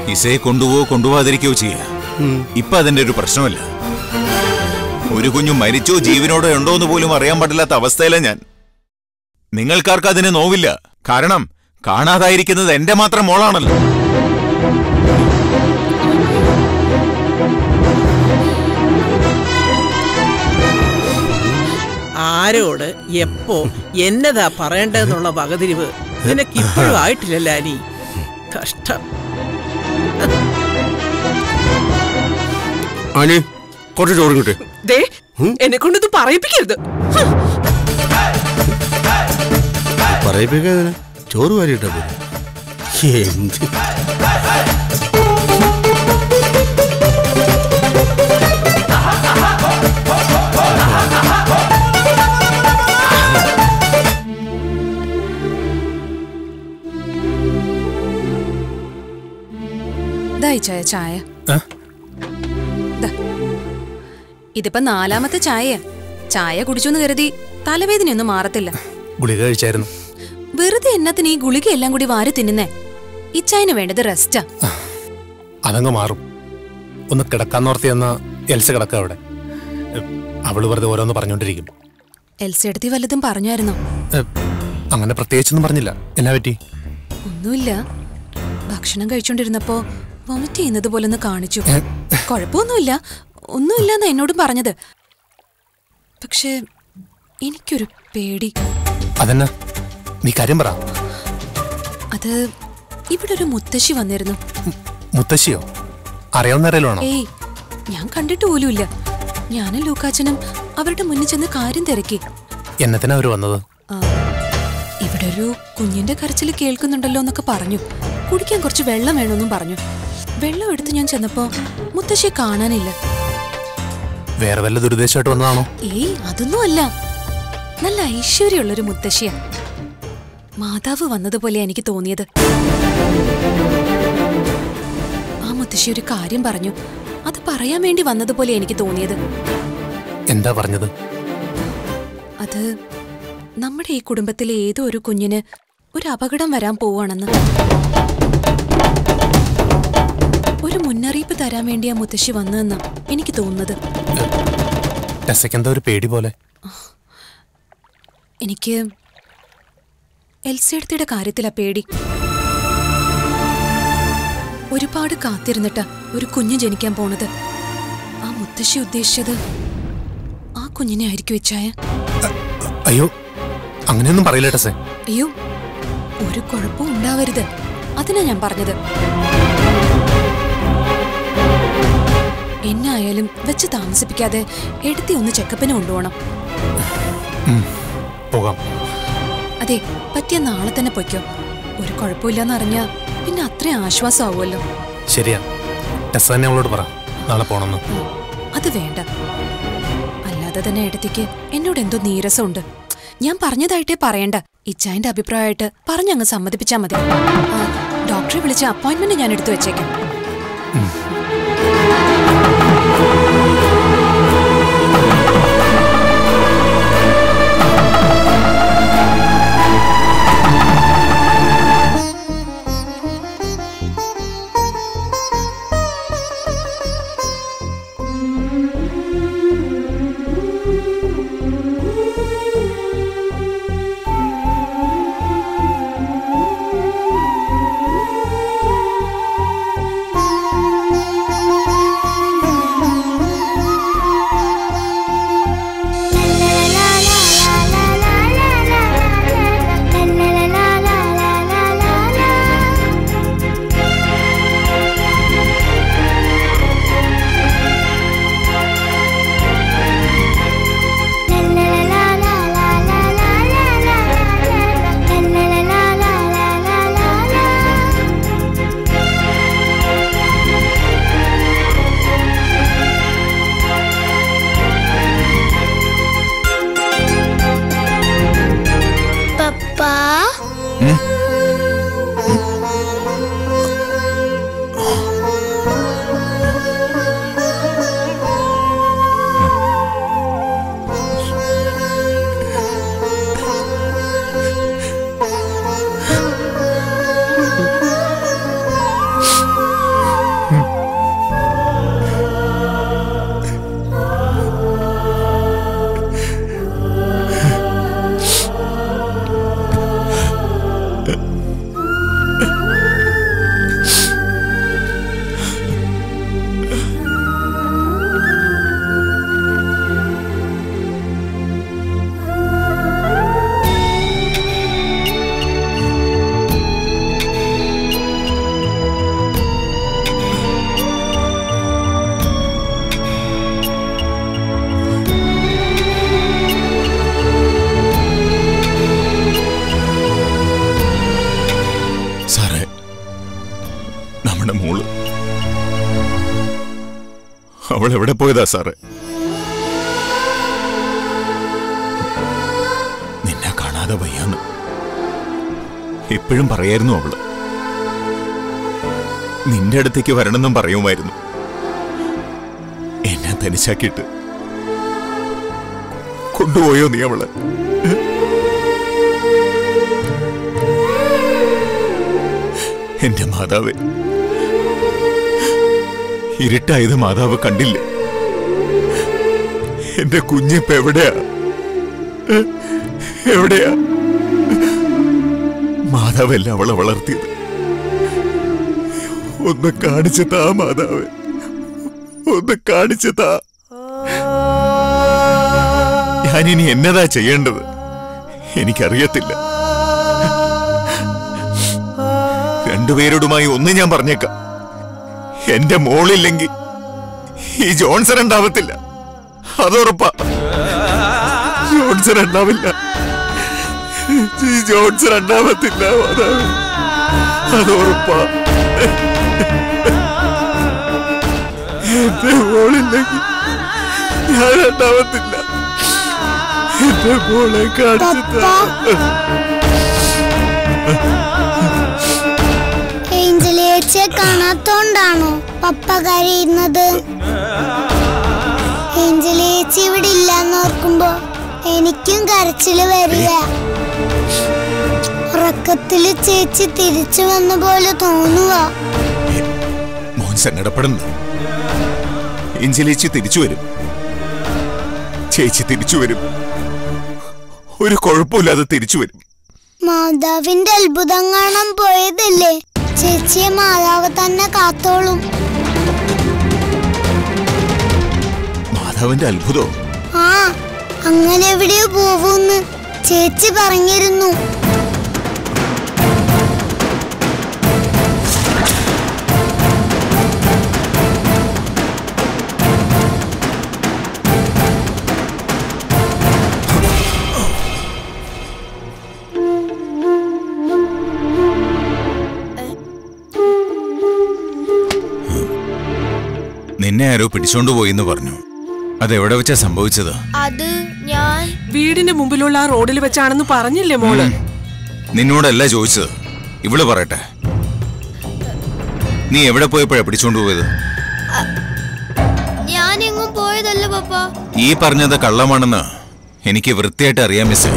ഇസയെ കൊണ്ടുപോവോ കൊണ്ടുപോകാതിരിക്കോ ചെയ്യാ ഇപ്പൊ അതിന്റെ ഒരു പ്രശ്നമല്ല ഒരു കുഞ്ഞു മരിച്ചോ ജീവനോടെ ഉണ്ടോ എന്ന് പോലും അറിയാൻ പാടില്ലാത്ത അവസ്ഥയില ഞാൻ നിങ്ങൾക്കാർക്ക് അതിന് നോവില്ല കാരണം കാണാതായിരിക്കുന്നത് എന്റെ മാത്രം മോളാണല്ലോ ആരോട് എപ്പോ എന്നതാ പറയേണ്ടതെന്നുള്ള വകതിരിവ് നിനക്ക് ഇപ്പോഴും ആയിട്ടില്ലല്ലോ അനി കഷ്ടം ആനി കുറച്ച് ചോറും കിട്ടേ ദേ എന്നെ കൊണ്ടത് പറയിപ്പിക്കരുത് പറയിപ്പിക്കാതെ ചോറ് വാരിയിട്ടാ പോലെ എന്ത് ദായി ചായ ചായ ദാ. ഇതിപ്പോ നാലാമത്തെ ചായയാ ചായ കുടിച്ചെന്ന് കരുതി തലവേദനയൊന്നും മാറത്തില്ല ഗുളിക കഴിച്ചായിരുന്നു വെറുതെ എന്നത്തിന് ഈ ഗുളിക എല്ലാം കൂടി വാരി തിന്നുന്നേ ഇച്ചായന് വേണ്ടത് റെസ്റ്റാ അതങ്ങ് മാറും ഒന്ന് കിടക്കാന്നോർത്തി എന്ന എൽസ കിടക്ക അവിടെ എ, അവള് വെറുതെ ഓരോന്ന് പറഞ്ഞോണ്ടിരിക്കും എൽസെടുത്തി വല്ലതും പറഞ്ഞായിരുന്നോ എ, അങ്ങനെ പ്രത്യേകിച്ചൊന്നും പറഞ്ഞില്ല എന്നാ പറ്റി ഒന്നുമില്ല ഭക്ഷണം കഴിച്ചോണ്ടിരുന്നപ്പോ വൊമിറ്റ് ചെയ്യുന്നത് പോലെ ഒന്ന് കാണിച്ചു കുഴപ്പമൊന്നുമില്ല ഒന്നുമില്ലെന്നാ എന്നോടും പറഞ്ഞത് പക്ഷെ എനിക്കൊരു പേടി അതെന്നാ നീ കാര്യം പറ അത് ഇവിടെ ഒരു മുത്തശ്ശി വന്നിരുന്നു മുത്തശ്ശിയോ അറിയാവുന്ന ആരേലും ഏയ് ഞാൻ കണ്ടിട്ട് പോലുമില്ല ഞാനും ലൂക്കാച്ചനും അവരുടെ മുന്നിൽ ചെന്ന് കാര്യം തിരക്കി എന്നത്തിനാ അവര് വന്നത് ആ, ഇവിടെ ഒരു കുഞ്ഞിന്റെ കരച്ചിൽ കേൾക്കുന്നുണ്ടല്ലോ എന്നൊക്കെ പറഞ്ഞു കുടിക്കാൻ കുറച്ച് വെള്ളം വേണമെന്നും പറഞ്ഞു വെള്ളം എടുത്ത് ഞാൻ ചെന്നപ്പോ മുത്തശ്ശിയെ കാണാനില്ല വേറെ വല്ല ദുരുദ്ദേശമായിട്ട് വന്നതാണോ ഏയ് അതൊന്നും അല്ല നല്ല ഐശ്വര്യമുള്ളൊരു മുത്തശ്ശിയാ മാതാവ് വന്നതുപോലെ എനിക്ക് തോന്നിയത് ആ മുത്തശ്ശി ഒരു കാര്യം പറഞ്ഞു അത് പറയാൻ വേണ്ടി വന്നതുപോലെ എനിക്ക് തോന്നിയത് എന്താ പറഞ്ഞത് അത് നമ്മുടെ ഈ കുടുംബത്തിലെ ഏതോ ഒരു കുഞ്ഞിന് ഒരു അപകടം വരാൻ പോവാണെന്ന് ഒരു മുന്നറിയിപ്പ് തരാൻ വേണ്ടി ആ മുത്തശ്ശി വന്നതെന്നാ എനിക്ക് തോന്നുന്നത് ടെസയ്ക്ക് എന്താ ഒരു പേടി പോലെ എനിക്ക് എൽസിയടുത്തിയുടെ കാര്യത്തിലാ പേടി ഒരുപാട് കാത്തിരുന്നിട്ടാ ഒരു കുഞ്ഞ് ജനിക്കാൻ പോണത് ആ മുത്തശ്ശി ഉദ്ദേശിച്ചത് ആ കുഞ്ഞിനെ ആയിരിക്കും ഇച്ചായ അയ്യോ അങ്ങനെയൊന്നും പറയില്ല ടെസേ അയ്യോ ഒരു കുഴപ്പവും ഉണ്ടാവരുത് അതിനാ ഞാൻ പറഞ്ഞത് എന്നെ ആയാലും വെച്ച് താമസിപ്പിക്കാതെ എടുത്തി ഒന്ന് ചെക്കപ്പിന് കൊണ്ടുപോകണം പോകാം അതെ പറ്റിയ നാളെ തന്നെ പൊയ്ക്കോ ഒരു കുഴപ്പമില്ലെന്ന് അറിഞ്ഞാ പിന്നെ അത്രയും ആശ്വാസമാവുമല്ലോ ശരിയാ ടെസ തന്നെ അവളോട് പറ നാളെ പോണെന്ന് അത് വേണ്ട അല്ലാതെ തന്നെ എടുത്തിക്ക് എന്നോട് എന്തോ നീരസമുണ്ട് ഞാൻ പറഞ്ഞതായിട്ടേ പറയണ്ട ഇച്ചായന്റെ അഭിപ്രായമായിട്ട് പറഞ്ഞങ്ങ് സമ്മതിപ്പിച്ചാ മതി ആ, ഡോക്ടറെ വിളിച്ച അപ്പോയിന്റ്മെന്റ് ഞാൻ എടുത്തു വെച്ചേക്കാം പപ്പാ നമ്മുടെ മോള് അവൾ എവിടെ പോയതാ സാറേ നിന്നെ കാണാതെ വയ്യാന്ന് എപ്പോഴും പറയായിരുന്നു അവള് നിന്റെ അടുത്തേക്ക് വരണമെന്നും പറയുമായിരുന്നു എന്നെ തനിച്ചാക്കിയിട്ട് കൊണ്ടുപോയോ നീ അവളെ എന്റെ മാതാവ് ഇരുട്ടായത് മാതാവ് കണ്ടില്ലേ എന്റെ കുഞ്ഞിപ്പ എവിടെയാ എവിടെയാ മാതാവല്ല അവളെ വളർത്തിയത് ഒന്ന് കാണിച്ചു താ മാതാവ് ഒന്ന് കാണിച്ചു താ ഞാനിനി എന്നതാ ചെയ്യേണ്ടത് എനിക്കറിയത്തില്ല രണ്ടുപേരോടുമായി ഒന്ന് ഞാൻ പറഞ്ഞേക്കാം എന്റെ മോളില്ലെങ്കിൽ ഈ ജോൺസൺ ഉണ്ടാവത്തില്ല അതുറപ്പാ ജോൺസൺ ഉണ്ടാവില്ല ഈ ജോൺസൺ ഉണ്ടാവത്തില്ല മാതാവ് അതുറപ്പാ എന്റെ മോളില്ലെങ്കിൽ ഞാൻ ഉണ്ടാവത്തില്ല എന്റെ മോളെ കാണിച്ചു താ. ഏഞ്ചലേച്ചിയെ കാണാത്തോണ്ടാണോ പപ്പ കരയുന്നത് ഏഞ്ചലേച്ചി ഇവിടെ ഇല്ലെന്ന് ഓർക്കുമ്പോ എനിക്കും കരച്ചില് വരിക ഉറക്കത്തില് ചേച്ചി തിരിച്ചു വന്ന പോലെ തോന്നുക മോൻ സങ്കടപ്പെടുന്നു എഞ്ചലേച്ചി തിരിച്ചു വരും ചേച്ചി തിരിച്ചു വരും ഒരു കുഴപ്പമില്ലാതെ തിരിച്ചു വരും മാതാവിന്റെ അത്ഭുതം കാണാൻ പോയതല്ലേ ചേച്ചിയെ മാതാവ് തന്നെ കാത്തോളും മാധവന്റെ അത്ഭുതോ ആ അങ്ങനെ എവിടെയോ പോവൂന്ന് ചേച്ചി പറഞ്ഞിരുന്നു നിന്നെ ആരോ പിടിച്ചോണ്ട് പോയി എന്ന് പറഞ്ഞു അതെവിടെ വെച്ചാ സംഭവിച്ചത് അത് ഞാൻ വീടിന്റെ മുമ്പിലുള്ള ആ റോഡിൽ വെച്ചാണെന്ന് പറഞ്ഞില്ലേ മോള് നിന്നോടല്ല ചോദിച്ചത് ഇവള് പറയട്ടെ നീ എവിടെ പോയപ്പോഴാ പിടിച്ചോണ്ട് പോയത് ഞാൻ എങ്ങും പോയതല്ല പപ്പ ഈ പറഞ്ഞത് കള്ളമാണെന്ന് എനിക്ക് വൃത്തിയായിട്ട് അറിയാം മിസ്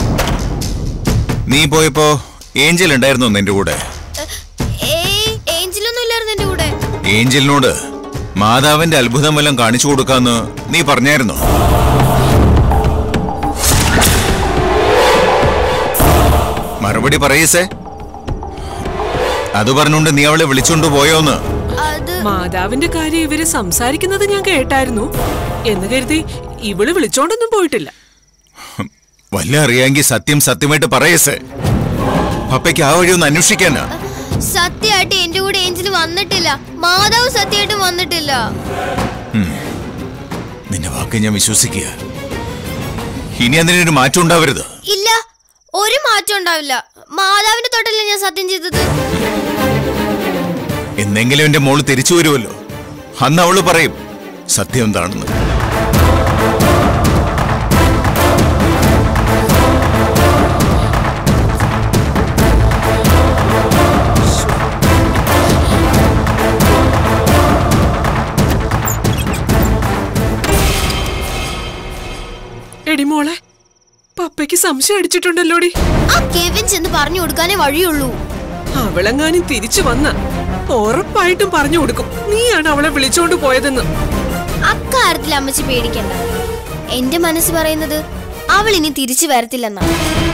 നീ പോയപ്പോ ഏഞ്ചൽ ഉണ്ടായിരുന്നോ നിന്റെ കൂടെ ഏയ് ഏഞ്ചലൊന്നും ഇല്ലായിരുന്നു എന്റെ കൂടെ ഏഞ്ചലിനോട് മാതാവിന്റെ അത്ഭുതം വല്ലതും കാണിച്ചു കൊടുക്കാന്ന് നീ പറഞ്ഞായിരുന്നോ മറുപടി പറയസേ അത് പറഞ്ഞുകൊണ്ട് നീ അവളെ വിളിച്ചോണ്ട് പോയോന്ന് അത് മാതാവിന്റെ കാര്യം ഇവര് സംസാരിക്കുന്നത് ഞാൻ കേട്ടായിരുന്നു എന്ന് കരുതി ഇവള് വിളിച്ചോണ്ടൊന്നും പോയിട്ടില്ല വല്ല അറിയാമെങ്കിൽ സത്യം സത്യമായിട്ട് പറയസേ പപ്പയ്ക്ക് ആ വഴി ഒന്ന് അന്വേഷിക്കാനാ സത്യമായിട്ട് എന്റെ കൂടെ ഏഞ്ചൽ വന്നിട്ടില്ല മാതാവ് സത്യമായിട്ട് വന്നിട്ടില്ല നിന്റെ വാക്ക് ഞാൻ വിശ്വസിക്കുക ഇനി അതിനൊരു മാറ്റം ഉണ്ടാവരുത് ഇല്ല ഒരു മാറ്റം ഉണ്ടാവില്ല മാതാവിന്റെ തൊട്ടല്ലേ ഞാൻ സത്യം ചെയ്തത് എന്നെങ്കിലും എന്റെ മോള് തിരിച്ചു വരുമല്ലോ അന്ന് അവള് പറയും സത്യം എന്താണെന്ന് എടി മോളെ പപ്പയ്ക്ക് സംശയം അടിച്ചിട്ടുണ്ടല്ലോടി ആ കെവിൻ ചെന്ന് പറഞ്ഞു കൊടുക്കാനേ വഴിയുള്ളൂ അവളെങ്ങാനും തിരിച്ചു വന്ന ഉറപ്പായിട്ടും പറഞ്ഞു കൊടുക്കും നീയാണ് അവളെ വിളിച്ചോണ്ട് പോയതെന്ന് അക്കാര്യത്തിൽ അമ്മച്ചി പേടിക്കണ്ട എന്റെ മനസ്സ് പറയുന്നത് അവൾ ഇനി തിരിച്ചു വരത്തില്ലെന്നാ